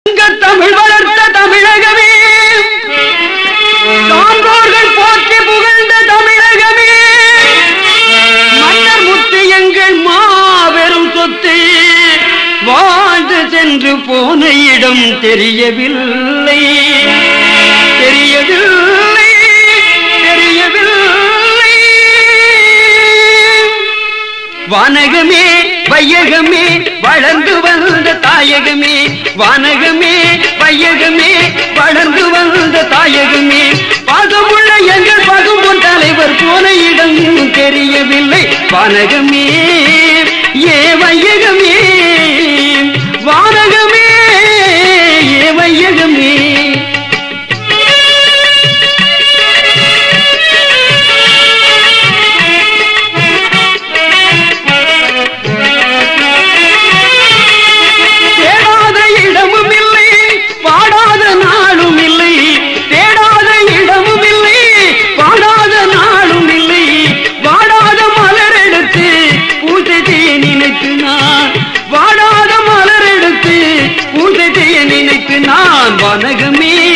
தமிழ் வளர்த்த தமிழகமே சான்றோர்கள் போற்றி புகழ்ந்த தமிழகமே மன்னர் முத்து எங்கள் மாபெரும் சொத்து வாழ்ந்து சென்று போன இடம் தெரியவில்லை தெரியவில்லை தெரியவில்லை வானகமே வையகமே வளர்ந்து வந்த தாயகமே வானகமே வையகமே வளர்ந்து வந்த தாயகமே பாகமுள்ள எங்கள் பகுமுன் தலைவர் போன இடம் இன்னும் தெரியவில்லை வானகமே ஏ வையகமே வானகமே ஏ வையகமே தேடாத இடமும் இல்லை பாடாத நாளும் இல்லை தேடாத இடமும் இல்லை பாடாத நாளும் இல்லை வாடாத மலர் எடுத்து பூஜை செய்ய நினைத்து நான் வாடாத மலர் எடுத்து பூஜை செய்ய நினைத்து நான் வனகமே